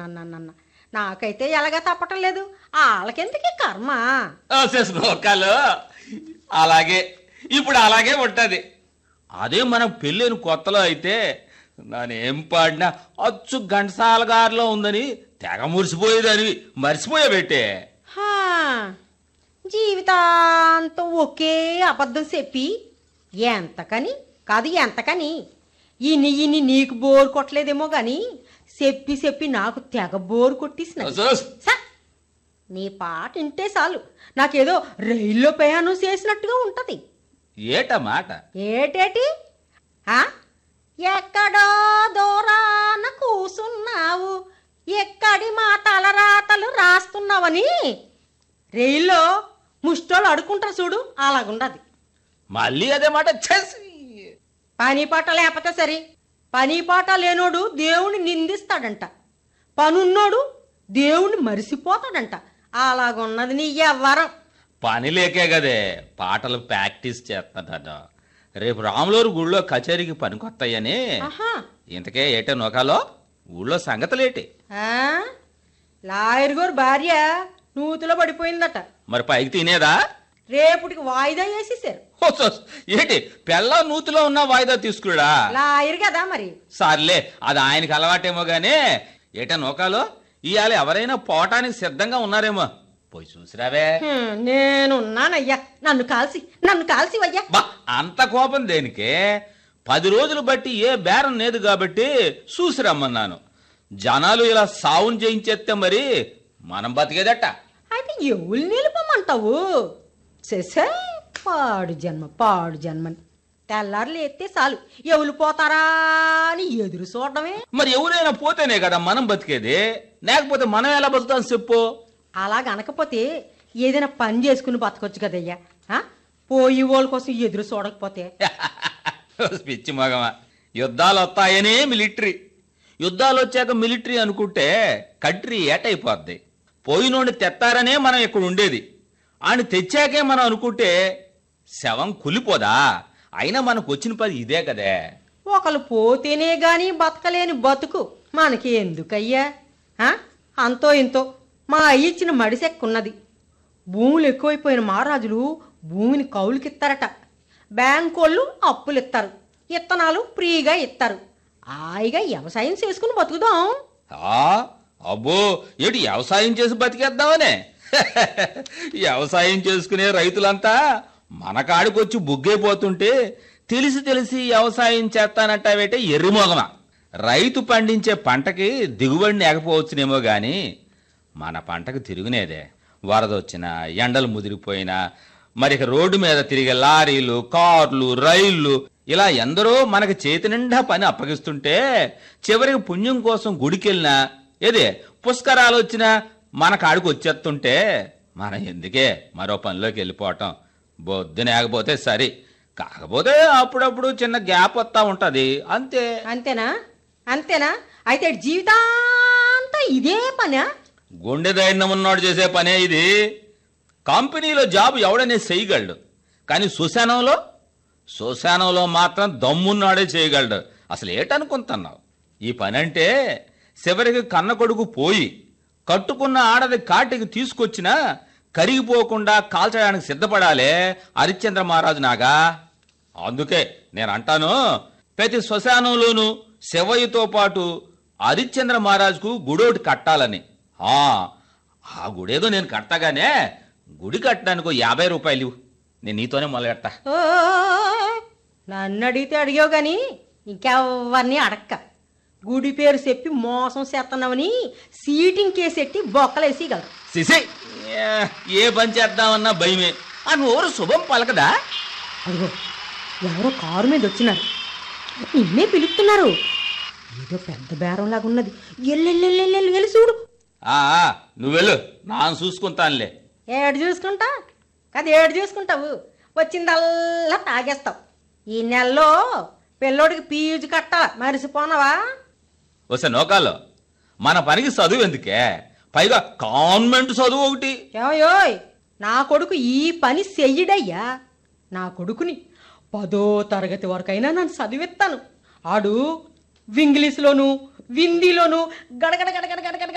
అన్న నాకైతే ఎలాగా తప్పటం లేదు వాళ్ళకెందుకు ఈ కర్మ ఓసేస్ నోకాలు అలాగే ఇప్పుడు అలాగే ఉంటది అదే మనం పెళ్ళైన కొత్తలో అయితే నానేం పాడినా అచ్చు ఘంటసాల గారిలో ఉందని తెగ మురిసిపోయేదని మర్చిపోయా పెట్టే హా, జీవితాంతం ఒకే అబద్ధం చెప్పి ఎంతకని కాదు ఎంతకని ఇన్ని ఇన్ని నీకు బోరు కొట్టలేదేమో గాని చెప్పి చెప్పి నాకు తెగ బోరు కొట్టేసిన ఓసేస్ నీ పాట వింటే చాలు నాకేదో రైల్లో ప్రయాణం చేసినట్టుగా ఉంటది ఏట మాట ఏటేటి ఆ? ఎక్కడో దూరాన కూసున్నావు ఎక్కడి మా తలరాతలు రాస్తున్నావని రైల్లో ముష్టోళ్ళు అడుకుంటారు చూడు అలాగుండదు మళ్ళీ అదే మాట చేసి పని పాట లేకపోతే సరే పని పాట లేనోడు దేవుని నిందిస్తాడంట పనున్నోడు దేవుని మరిసిపోతాడంట అలాగున్నది నీ ఎవ్వరం పని లేకే కదే పాటలు ప్రాక్టీస్ చేస్తాడట రేపు రాములూరు గుళ్ళో కచేరీకి పనికొస్తాయని ఆహా ఇంతకే ఏటే నొకాలో ఊళ్ళో సంగతులేటి ఆ? లాయర్ గారు భార్య నూతిలో పడిపోయిందట మరి పైకి తినేదా రేపుటికి వాయిదా వేసేసారు ఓసోస్, ఏంటి పెళ్ళ నూతిలో ఉన్న వాయిదా తీసుకురా లాయర్ కదా మరి సర్లే అది ఆయనకి అలవాటేమో గానీ ఏటా నోకాలో ఇవాళ ఎవరైనా పోవటానికి సిద్ధంగా ఉన్నారేమో పోయి చూసిరావే హ్మ్, నేనున్నానయ్యా నన్ను కాల్సి నన్ను కాల్సి అయ్యా బా అంత కోపం దేనికే పది రోజులు బట్టి ఏ బేరం లేదు కాబట్టి చూసి రమ్మన్నాను జనాలు ఇలా సావును చేయించేస్తే మరి మనం బతికేదట అయితే ఎవరు నిలుపమంటావు చేసే పాడు జన్మ పాడు జన్మని తెల్లారులు ఎత్తే చాలు ఎవరు పోతారా అని ఎదురు చూడడమే మరి ఎవరైనా పోతేనే కదా మనం బతికేది లేకపోతే మనం ఎలా బతుకుతాం చెప్పు అలా గనకపోతే ఏదైనా పని చేసుకుని బతకొచ్చు కదయ్యా ఆ? పోయి వాళ్ళ కోసం ఎదురు చూడకపోతే పిచ్చి మగమా యుద్ధాలు వస్తాయనే మిలిటరీ యుద్ధాలు వచ్చాక మిలిటరీ అనుకుంటే కంట్రీ ఏటైపోద్ది పోయినోడిని తెత్తారనే మనం ఇక్కడ ఉండేది ఆయన తెచ్చాకే మనం అనుకుంటే శవం కులిపోదా అయినా మనకు వచ్చిన పని ఇదే కదే ఒకళ్ళు పోతేనే గాని బతకలేని బతుకు మనకి ఎందుకయ్యా ఆ? అంతో ఇంతో మా అయ్య ఇచ్చిన మడిసెక్కున్నది భూములు ఎక్కువైపోయిన మహారాజులు భూమిని కౌలుకిస్తారట బ్యాంకోళ్ళు అప్పులు ఇస్తారు ఇత్తనాలు ఫ్రీగా ఇస్తారు హాయిగా వ్యవసాయం చేసుకుని బతుకుదాం ఆ అబ్బో ఏటి వ్యవసాయం చేసి బతికేద్దామనే వ్యవసాయం చేసుకునే రైతులంతా మన కాడికొచ్చి బుగ్గైపోతుంటే తెలిసి తెలిసి వ్యవసాయం చేస్తానంటావేటే ఎర్రిమోగమ రైతు పండించే పంటకి దిగుబడి లేకపోవచ్చునేమో గాని మన పంటకు తిరుగునేదే వరదొచ్చినా ఎండలు ముదిరిపోయినా మరి ఇక రోడ్డు మీద తిరిగే లారీలు కార్లు రైళ్లు ఇలా ఎందరో మనకి చేతి నిండా పని అప్పగిస్తుంటే చివరికి పుణ్యం కోసం గుడికెళ్ళినా ఏదే పుష్కరాలు వచ్చినా మన కాడికి వచ్చేస్తుంటే మనం ఎందుకే మరో పనిలోకి వెళ్ళిపోవటం బొద్దునేకపోతే సరి కాకపోతే అప్పుడప్పుడు చిన్న గ్యాప్ వస్తా ఉంటది అంతే అంతేనా అంతేనా అయితే జీవితాంతా ఇదే పనా గుండె ధైర్యం ఉన్నోడు చేసే పనే ఇది కంపెనీలో జాబ్ ఎవడనే చేయగలడు కానీ సుశానంలో సుశానంలో మాత్రం దమ్మున్నాడే చేయగలడు అసలు ఏటనుకుంటున్నావు ఈ పని అంటే చివరికి కన్న కొడుకు పోయి కట్టుకున్న ఆడది కాటికి తీసుకొచ్చినా కరిగిపోకుండా కాల్చడానికి సిద్ధపడాలే హరిశ్చంద్ర మహారాజు నాగా అందుకే నేను అంటాను ప్రతి శ్మశానంలోనూ శివయ్యతో పాటు హరిశ్చంద్ర మహారాజుకు గుడోటి కట్టాలని ఆ ఆ గుడేదో నేను కడతాగానే గుడి కట్టడానికి ఓ యాభై రూపాయలు ఇవ్వు. నేను నీతోనే మొదలెడతా ఓ, నన్ను అడిగితే అడిగావు గాని ఇంకెవరిని అడక్క గుడి పేరు చెప్పి మోసం చేస్తున్నావని సీటింగ్ కేసెట్టి బొక్కలేసిగలరు సిసి ఏ- ఏ పని చేద్దామన్నా భయమే ఆ నోరు శుభం పలకదా అదిగో ఎవరో కారు మీద వచ్చినారు నిన్నే పిలుస్తున్నారు ఏదో పెద్ద బేరంలాగా ఉన్నది ఎల్లెల్లెల్లెల్లి వెళ్ళి చూడు ఆ ఆ, నువ్వెళ్ళు నాను చూసుకుంటానులే ఏడు చూసుకుంటా కదా ఏడు చూసుకుంటావు వచ్చిందల్లా తాగేస్తావు ఈ నెలలో పిల్లోడికి ఫీజు కట్ట మరిసిపోనవా వస్తే నోకాలు మన పనికి చదువు ఎందుకే పైగా కాన్వెంట్ చదువు ఒకటి ఏమయ్యోయ్ నా కొడుకు ఈ పని చెయ్యడయ్యా నా కొడుకుని పదో తరగతి వరకైనా నన్ను చదివిస్తాను ఆడు ఇంగ్లీష్లోను హిందీలోను గడగడ గడగడ గడగడ